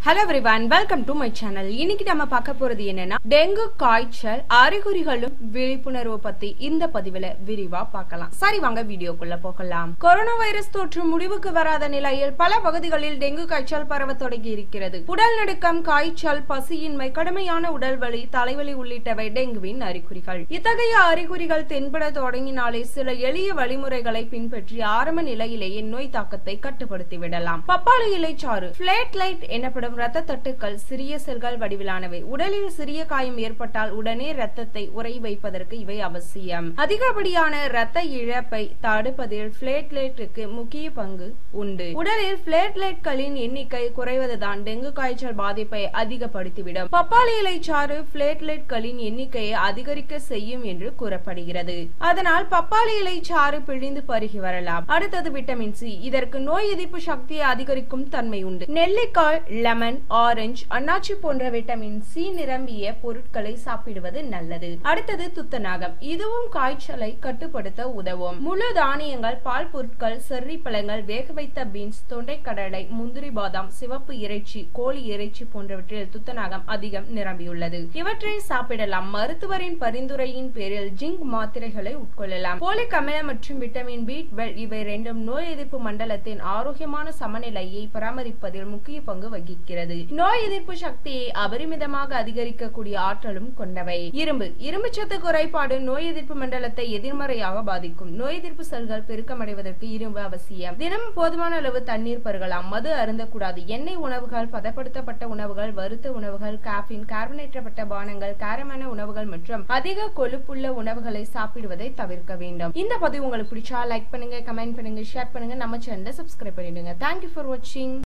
hello everyone welcome to my channel இன்னைக்கு நம்ம பார்க்க போறது என்னன்னா டெங்கு காய்ச்சல் அறிகுறிகளும் விழிப்புணர்வு பத்தி இந்த பதிவுல விரிவா பார்க்கலாம் சரி வாங்க வீடியோக்குள்ள போகலாம் கொரோனா வைரஸ் தொற்று முடிவுக்கு வராத நிலையில் பல பகுதிகளில் டெங்கு காய்ச்சல் பரவ தொடங்கி இருக்கிறது உடல் நடுக்கம் காய்ச்சல் பசியின்மை கடுமையான உடல் வலி தலைவலி உள்ளிட்டவை டெங்குவின் அறிகுறிகள் இத்தகைய அறிகுறிகள் தென்பட தொடங்கினாலே சில எளிய வழிமுறைகளை பின்பற்றி ஆரம்ப நிலையிலேயே நோய் தாக்கத்தை கட்டுப்படுத்தி விடலாம் பப்பாளி இலைச்சாறு பிளேட்லைட் எனப்படும் இரத்த தட்டுக்கள் சிறிய செல்கள் வடிவிலானவை உடலில் சிறிய காயம் ஏற்பட்டால் உடனே இரத்தத்தை உறை வைப்பதற்கு இவை அவசியம் அதிகப்படியான இரத்த இழப்பை தடுப்பதில் பிளேட்லைட்டுக்கு முக்கிய பங்கு உண்டு உடலில் பிளேட்லைட்களின் எண்ணிக்கை குறைவதுதான் டெங்கு காய்ச்சல் பாதிப்பை அதிகப்படுத்திவிடும் பப்பாளி இலைச்சாறு பிளேட்லைட்களின் எண்ணிக்கையை அதிகரிக்க செய்யும் என்று கூறப்படுகிறது அதனால் பப்பாளி இலைச்சாறு பிழிந்து பருகி வரலாம் அடுத்தது விட்டமின் சி இதற்கு நோய் எதிர்ப்பு சக்தியை அதிகரிக்கும் தன்மை உண்டு நெல்லிக்காய் லெமன் ஆரஞ்சு அன்னாச்சி போன்ற விட்டமின் சி நிரம்பிய பொருட்களை சாப்பிடுவது நல்லது அடுத்தது துத்தநாகம் இதுவும் காய்ச்சலை கட்டுப்படுத்த உதவும் முழு தானியங்கள் பால் பொருட்கள் செர்ரி பழங்கள் வேக வைத்த பீன்ஸ் தொண்டை கடலை முந்திரி பாதாம் சிவப்பு இறைச்சி கோழி இறைச்சி போன்றவற்றில் துத்தநாகம் அதிகம் நிரம்பியுள்ளது இவற்றை சாப்பிடலாம் மருத்துவரின் பரிந்துரையின் பேரில் ஜிங்க் மாத்திரைகளை உட்கொள்ளலாம் போலிக் அமிலம் மற்றும் விட்டமின் பி இவை இரண்டும் நோய் எதிர்ப்பு மண்டலத்தின் ஆரோக்கியமான சமநிலையை பராமரிப்பதில் முக்கிய பங்கு வகிக்கிறது நோய் எதிர்ப்பு சக்தியை அபரிமிதமாக அதிகரிக்கக்கூடிய ஆற்றலும் கொண்டவை இரும்பு இரும்பு சத்து குறைபாடு நோய் எதிர்ப்பு மண்டலத்தை எதிர்மறையாக பாதிக்கும் நோய் எதிர்ப்பு செல்கள் பெருக்கமடைவதற்கு இரும்பு அவசியம் தினமும் போதுமான அளவு தண்ணீர் பருகலாம் மது அருந்தக்கூடாது எண்ணெய் உணவுகள் பதப்படுத்தப்பட்ட உணவுகள் வறுத்த உணவுகள் காபின் கார்பனேற்றப்பட்ட பானங்கள் காரமான உணவுகள் மற்றும் அதிக கொழுப்புள்ள உணவுகளை சாப்பிடுவதை தவிர்க்க வேண்டும் இந்த பதிவு உங்களுக்கு பிடிச்சா லைக் பண்ணுங்க கமெண்ட் பண்ணுங்க ஷேர் பண்ணுங்க நம்ம சேனலை சப்ஸ்கிரைப் பண்ணிடுங்க தேங்க்யூ ஃபார் வாட்சிங்